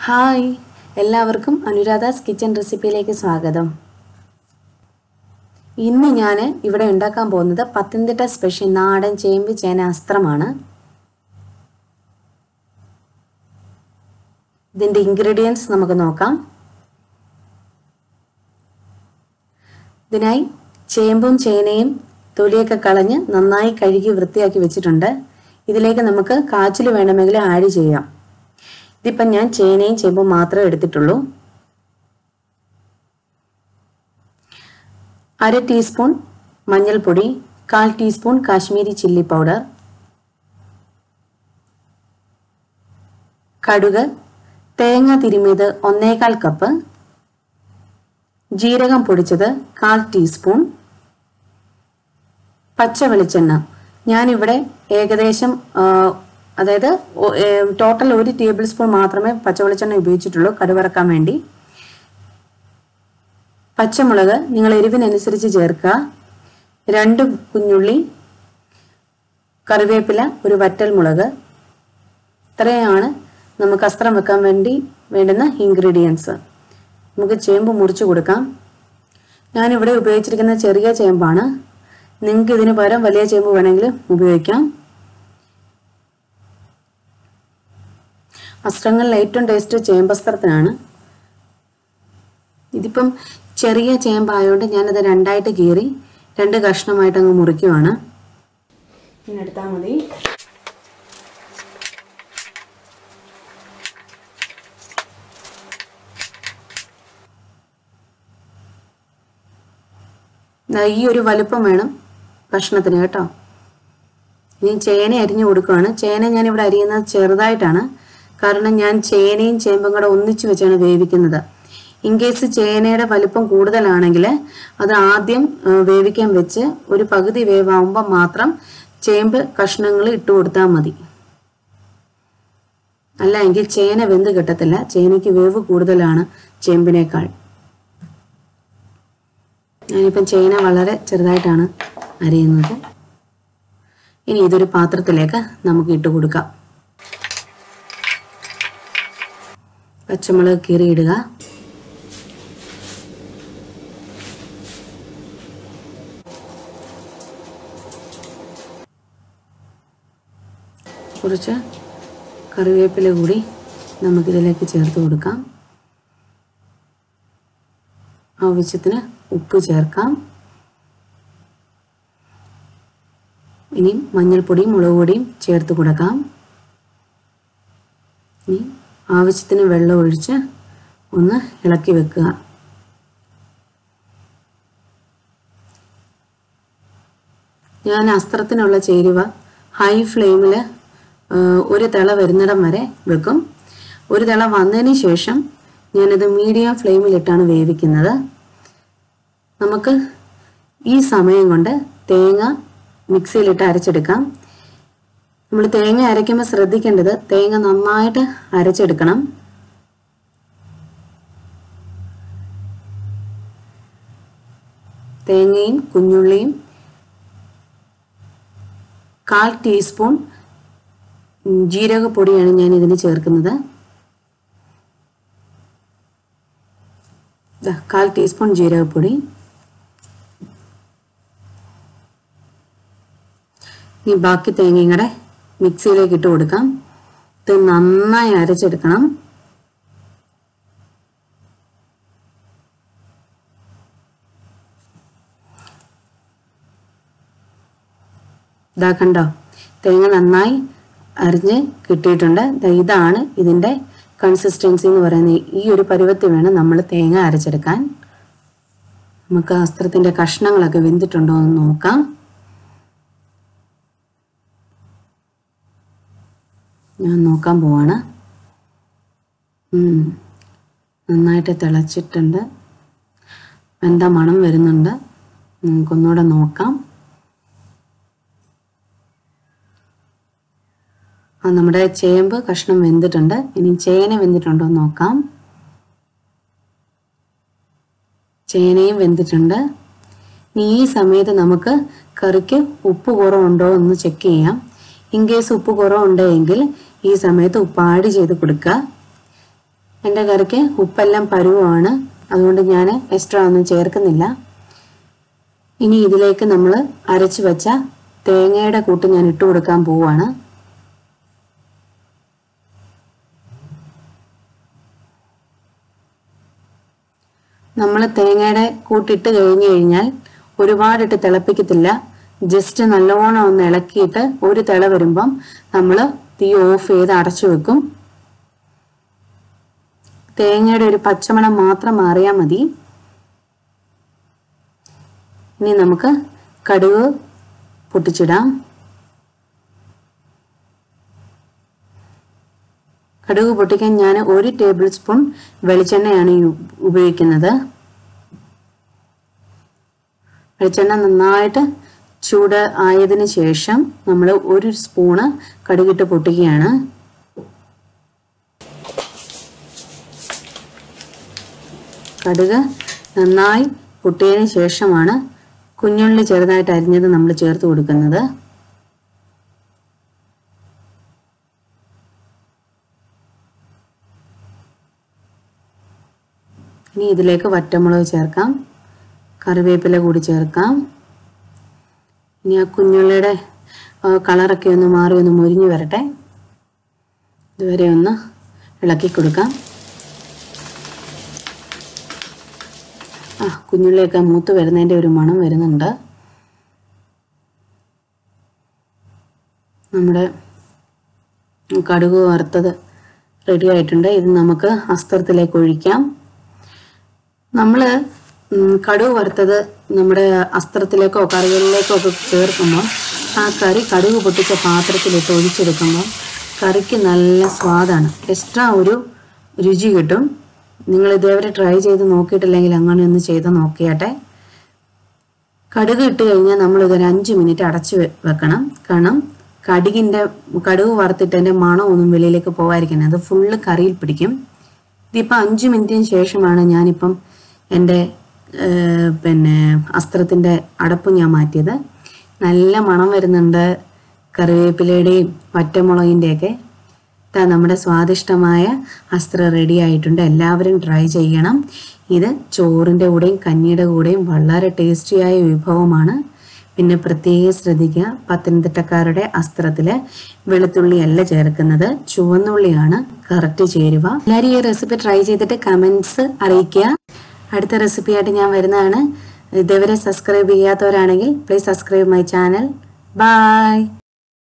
Hi എല്ലാവർക്കും അനുരാധാസ് kitchen റെസിപ്പിയിലേക്ക് സ്വാഗതം ഇന്ന് ഞാൻ ഇവിടെ ഉണ്ടാക്കാൻ പോകുന്നത് പത്തനംതിട്ട സ്പെഷ്യൽ നാടൻ ചേമ്പ് ചേന അസ്ത്രമാണ് ഇതിൻ്റെ ഇൻഗ്രീഡിയൻസ് നമുക്ക് നോക്കാം ഇതിനായി ചേമ്പും ചേനയും തൊലിയൊക്കെ കളഞ്ഞ് നന്നായി കഴുകി വൃത്തിയാക്കി വെച്ചിട്ടുണ്ട് ഇതിലേക്ക് നമുക്ക് കാച്ചിൽ വേണമെങ്കിൽ ആഡ് ചെയ്യാം ഇതിപ്പം ഞാൻ ചേനയും ചേമ്പും മാത്രമേ എടുത്തിട്ടുള്ളൂ അര ടീസ്പൂൺ മഞ്ഞൾപ്പൊടി കാൽ ടീസ്പൂൺ കാശ്മീരി ചില്ലി പൗഡർ കടുക് തേങ്ങ തിരുമിയത് ഒന്നേകാൽ കപ്പ് ജീരകം പൊടിച്ചത് കാൽ ടീസ്പൂൺ പച്ച വെളിച്ചെണ്ണ ഞാനിവിടെ ഏകദേശം ആ, അതായത് ഒ- ഏ, ടോട്ടൽ ഒരു ടേബിൾ സ്പൂൺ മാത്രമേ പച്ച വെളിച്ചെണ്ണ ഉപയോഗിച്ചിട്ടുള്ളൂ കടുവറക്കാൻ വേണ്ടി പച്ചമുളക് നിങ്ങൾ എരിവിനനുസരിച്ച് ചേർക്കുക രണ്ട് കുഞ്ഞുള്ളി കറിവേപ്പില ഒരു വറ്റൽ മുളക് ഇത്രയാണ് നമുക്ക് അസ്ത്രം വെക്കാൻ വേണ്ടി വേണ്ടുന്ന ഇൻഗ്രീഡിയൻസ് നമുക്ക് ചേമ്പ് മുറിച്ച് കൊടുക്കാം ഞാനിവിടെ ഉപയോഗിച്ചിരിക്കുന്ന ചെറിയ ചേമ്പാണ് നിങ്ങൾക്ക് ഇതിന് പകരം വലിയ ചേമ്പ് വേണമെങ്കിൽ ഉപയോഗിക്കാം അസ്ത്രങ്ങളിൽ ഏറ്റവും ടേസ്റ്റ് ചേമ്പസ്ത്രത്തിനാണ് ഇതിപ്പം ചെറിയ ചേമ്പായതുകൊണ്ട് ഞാനത് രണ്ടായിട്ട് കീറി രണ്ട് കഷ്ണമായിട്ട് അങ്ങ് മുറിക്കുവാണ് ഇങ്ങനെ എടുത്താൽ മതി ദാ ഈ ഒരു വലുപ്പം വേണം ഭക്ഷണത്തിന് കേട്ടോ ഇനി ചേന അരിഞ്ഞു കൊടുക്കുകയാണ് ചേന ഞാൻ ഇവിടെ അരിയുന്നത് ചെറുതായിട്ടാണ് കാരണം ഞാൻ ചേനയും ചേമ്പും കൂടെ ഒന്നിച്ചു വെച്ചാണ് വേവിക്കുന്നത് ഇൻ കേസ് ചേനയുടെ വലിപ്പം കൂടുതലാണെങ്കിൽ അത് ആദ്യം ആ, വേവിക്കാൻ വെച്ച് ഒരു പകുതി വേവാകുമ്പോൾ മാത്രം ചേമ്പ് കഷ്ണങ്ങൾ ഇട്ട് കൊടുത്താൽ മതി അല്ല എങ്കിൽ ചേന വെന്ത് കിട്ടത്തില്ല ചേനയ്ക്ക് വേവ് കൂടുതലാണ് ചേമ്പിനേക്കാൾ ഞാനിപ്പം ചേന വളരെ ചെറുതായിട്ടാണ് അരിയുന്നത് ഇനി ഇതൊരു പാത്രത്തിലേക്ക് നമുക്ക് ഇട്ട് കൊടുക്കാം പച്ചമുളക് കീറിയിടുക കുറച്ച് കറിവേപ്പില കൂടി നമുക്കിതിലേക്ക് ചേർത്ത് കൊടുക്കാം ആവശ്യത്തിന് ഉപ്പ് ചേർക്കാം ഇനി മഞ്ഞൾപ്പൊടിയും മുളക് പൊടിയും ചേർത്ത് കൊടുക്കാം ഇനി ആവശ്യത്തിന് വെള്ളം ഒഴിച്ച് ഒന്ന് ഇളക്കി വെക്കുക ഞാൻ അസ്ത്രത്തിനുള്ള ചേരുവ ഹൈ ഫ്ലെയിമിൽ ഒരു തിള വരുന്നിടം വരെ വെക്കും ഒരു തിള വന്നതിന് ശേഷം ഞാനത് മീഡിയം ഫ്ലെയിമിലിട്ടാണ് വേവിക്കുന്നത് നമുക്ക് ഈ സമയം കൊണ്ട് തേങ്ങ മിക്സിയിലിട്ട് അരച്ചെടുക്കാം നമ്മൾ തേങ്ങ അരയ്ക്കുമ്പോൾ ശ്രദ്ധിക്കേണ്ടത് തേങ്ങ നന്നായിട്ട് അരച്ചെടുക്കണം തേങ്ങയും കുഞ്ഞുള്ളിയും കാൽ ടീസ്പൂൺ ഉം, ജീരകപ്പൊടിയാണ് ഞാൻ ഇതിന് ചേർക്കുന്നത് ദാ, കാൽ ടീസ്പൂൺ ജീരകപ്പൊടി ഇനി ബാക്കി തേങ്ങയും കൂടെ മിക്സിയിലേക്ക് ഇട്ട് കൊടുക്കാം ഇത് നന്നായി അരച്ചെടുക്കണം ഇതാ കണ്ടോ തേങ്ങ നന്നായി അരിഞ്ഞ് കിട്ടിയിട്ടുണ്ട് ദാ ഇതാണ് ഇതിൻ്റെ കൺസിസ്റ്റൻസി എന്ന് പറയുന്നത് ഈ ഒരു പരുവത്തിൽ വേണം നമ്മൾ തേങ്ങ അരച്ചെടുക്കാൻ നമുക്ക് അസ്ത്രത്തിൻ്റെ കഷ്ണങ്ങളൊക്കെ വെന്തിട്ടുണ്ടോ എന്ന് നോക്കാം ഞാൻ നോക്കാൻ പോവാണ് ഉം. നന്നായിട്ട് തിളച്ചിട്ടുണ്ട് എന്താ മണം വരുന്നുണ്ട് നമുക്കൊന്നുകൂടെ നോക്കാം ആ നമ്മുടെ ചേമ്പ് കഷ്ണം വെന്തിട്ടുണ്ട് ഇനി ചേന വെന്തിട്ടുണ്ടോ എന്ന് നോക്കാം ചേനയും വെന്തിട്ടുണ്ട് ഇനി ഈ സമയത്ത് നമുക്ക് കറിക്ക് ഉപ്പ് കുറവുണ്ടോ എന്ന് ചെക്ക് ചെയ്യാം ഇൻ കേസ് ഉപ്പ് കുറവുണ്ടെങ്കിൽ ഈ സമയത്ത് ഉപ്പ് ആഡ് ചെയ്ത് കൊടുക്കുക എൻ്റെ കറിക്ക് ഉപ്പെല്ലാം പരുവമാണ് അതുകൊണ്ട് ഞാൻ എക്സ്ട്രാ ഒന്നും ചേർക്കുന്നില്ല ഇനി ഇതിലേക്ക് നമ്മൾ അരച്ചു വെച്ച തേങ്ങയുടെ കൂട്ട് ഞാൻ ഇട്ട് കൊടുക്കാൻ പോവാണ് നമ്മൾ തേങ്ങയുടെ കൂട്ടിട്ട് കഴിഞ്ഞു കഴിഞ്ഞാൽ ഒരുപാടിട്ട് തിളപ്പിക്കത്തില്ല ജസ്റ്റ് നല്ലവണ്ണം ഒന്ന് ഇളക്കിയിട്ട് ഒരു തിള വരുമ്പം നമ്മൾ തീ ഓഫ് ചെയ്ത് അടച്ചു വെക്കും തേങ്ങയുടെ ഒരു പച്ചമണം മാത്രം മാറിയാൽ മതി ഇനി നമുക്ക് കടുക് പൊട്ടിച്ചിടാം കടുക് പൊട്ടിക്കാൻ ഞാൻ ഒരു ടേബിൾ സ്പൂൺ വെളിച്ചെണ്ണയാണ് യു- ഉപയോഗിക്കുന്നത് വെളിച്ചെണ്ണ നന്നായിട്ട് ചൂട് ആയതിനു ശേഷം നമ്മൾ ഒരു സ്പൂണ് കടുകിട്ട് പൊട്ടിക്കുകയാണ് കടുക് നന്നായി പൊട്ടിയതിന് ശേഷമാണ് കുഞ്ഞുള്ളി ചെറുതായിട്ട് അരിഞ്ഞത് നമ്മൾ ചേർത്ത് കൊടുക്കുന്നത് ഇനി ഇതിലേക്ക് വറ്റമുളക് ചേർക്കാം കറിവേപ്പില കൂടി ചേർക്കാം ഇനി ആ കുഞ്ഞുള്ളിയുടെ ആ, കളറൊക്കെ ഒന്ന് മാറി ഒന്ന് മുരിഞ്ഞു വരട്ടെ ഇതുവരെ ഒന്ന് ഇളക്കി കൊടുക്കാം ആ കുഞ്ഞുള്ളിയൊക്കെ മൂത്ത് വരുന്നതിൻ്റെ ഒരു മണം വരുന്നുണ്ട് നമ്മുടെ കടുക് വറുത്തത് റെഡി ആയിട്ടുണ്ട് ഇത് നമുക്ക് അസ്ത്രത്തിലേക്ക് ഒഴിക്കാം നമ്മൾ കടുക് വറുത്തത് നമ്മുടെ അസ്ത്രത്തിലേക്കോ കറികളിലേക്കോ ഒക്കെ ചേർക്കുമ്പോൾ ആ കറി കടുക് പൊട്ടിച്ച പാത്രത്തിലിട്ട് ഒഴിച്ചെടുക്കുമ്പോൾ കറിക്ക് നല്ല സ്വാദാണ് എക്സ്ട്രാ ഒരു രുചി കിട്ടും നിങ്ങൾ ഇതേവരെ ട്രൈ ചെയ്ത് നോക്കിയിട്ടില്ലെങ്കിൽ അങ്ങനെ ഒന്ന് ചെയ്ത് നോക്കിയാട്ടെ കടുക് ഇട്ട് കഴിഞ്ഞാൽ നമ്മൾ ഇതൊരു അഞ്ച് മിനിറ്റ് അടച്ച് വെ- വെക്കണം കാരണം കടുകിൻ്റെ കടുക് വറുത്തിട്ടതിൻ്റെ മണം ഒന്നും വെളിയിലേക്ക് പോകാതിരിക്കണം അത് ഫുള്ള് കറിയിൽ പിടിക്കും ഇതിപ്പോൾ അഞ്ച് മിനിറ്റിന് ശേഷമാണ് ഞാനിപ്പം എൻ്റെ ഏർ, പിന്നെ അസ്ത്രത്തിൻ്റെ അടപ്പ് ഞാൻ മാറ്റിയത് നല്ല മണം വരുന്നുണ്ട് കറിവേപ്പിലയുടെയും വറ്റമുളകിൻ്റെയൊക്കെ ഇതാ നമ്മുടെ സ്വാദിഷ്ടമായ അസ്ത്രം റെഡി ആയിട്ടുണ്ട് എല്ലാവരും ട്രൈ ചെയ്യണം ഇത് ചോറിൻ്റെ കൂടെയും കഞ്ഞിയുടെ കൂടെയും വളരെ ടേസ്റ്റിയായ വിഭവമാണ് പിന്നെ പ്രത്യേകം ശ്രദ്ധിക്കുക പത്തനംതിട്ടക്കാരുടെ അസ്ത്രത്തിൽ വെളുത്തുള്ളി അല്ല ചേർക്കുന്നത് ചുവന്നുള്ളിയാണ് കറക്റ്റ് ചേരുവ എല്ലാവരും ഈ റെസിപ്പി ട്രൈ ചെയ്തിട്ട് കമൻസ് അറിയിക്കുക അടുത്ത റെസിപ്പിയായിട്ട് ഞാൻ വരുന്നതാണ് ഇതുവരെ സബ്സ്ക്രൈബ് ചെയ്യാത്തവരാണെങ്കിൽ please subscribe my channel by